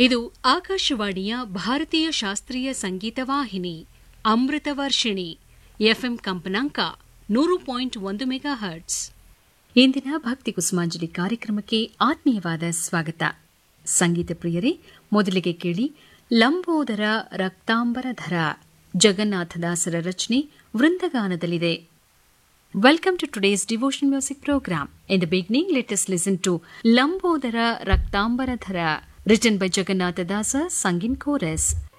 ಇದು ಆಕಾಶವಾಣಿಯ ಭಾರತೀಯ ಶಾಸ್ತ್ರೀಯ ಸಂಗೀತ ವಾಹಿನಿ ಅಮೃತ ವರ್ಷಿಣಿ ಎಫ್ಎಂ ಕಂಪನಾಂಕ ನೂರು ಪಾಯಿಂಟ್ ಒಂದು ಮೆಗಾ ಹರ್ಟ್ಸ್ ಇಂದಿನ ಭಕ್ತಿ ಕುಸುಮಾಂಜಲಿ ಕಾರ್ಯಕ್ರಮಕ್ಕೆ ಆತ್ಮೀಯವಾದ ಸ್ವಾಗತ ಸಂಗೀತ ಪ್ರಿಯರೇ ಮೊದಲಿಗೆ ಕೇಳಿ ಲಂಬೋದರ ರಕ್ತಾಂಬರಧರ ಜಗನ್ನಾಥದಾಸರ ರಚನೆ ವೃಂದಗಾನದಲ್ಲಿದೆ Welcome to today's devotion music program. In the beginning, let us listen to Lambodara Raktambaradhara, written by Jagannatha Dasa, sung in chorus.